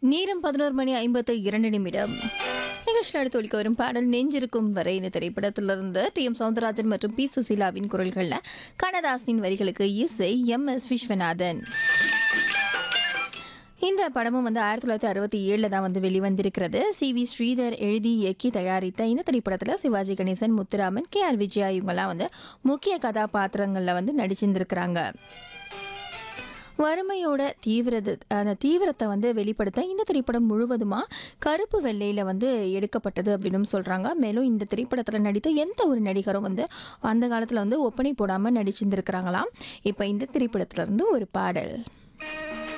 நேரம் பதினோரு மணி ஐம்பத்து இரண்டு நிமிடம் நிகழ்ச்சியில் அடுத்து ஒழிக்க வரும் பாடல் நெஞ்சிருக்கும் வரை இந்த திரைப்படத்திலிருந்து டி எம் சவுந்தரராஜன் மற்றும் பி சுசீலாவின் குரல்களில் கண்ணதாசனின் வரிகளுக்கு இசை எம் எஸ் விஸ்வநாதன் இந்த படமும் வந்து ஆயிரத்தி தொள்ளாயிரத்தி அறுபத்தி ஏழில் தான் வந்து வெளிவந்திருக்கிறது சி வி ஸ்ரீதர் எழுதி இயக்கி தயாரித்த இந்த திரைப்படத்தில் சிவாஜி கணேசன் முத்துராமன் கே ஆர் விஜயா இவங்கெல்லாம் வந்து முக்கிய கதாபாத்திரங்களில் வந்து நடிச்சிருந்திருக்கிறாங்க வறுமையோட தீவிரது அந்த தீவிரத்தை வந்து வெளிப்படுத்த இந்த திரைப்படம் முழுவதுமாக கருப்பு வெள்ளையில் வந்து எடுக்கப்பட்டது அப்படின்னு சொல்கிறாங்க மேலும் இந்த திரைப்படத்தில் நடித்த எந்த ஒரு நடிகரும் வந்து அந்த காலத்தில் வந்து ஒப்பனை போடாமல் நடிச்சிருந்துருக்கிறாங்களாம் இப்போ இந்த திரைப்படத்துல இருந்து ஒரு பாடல்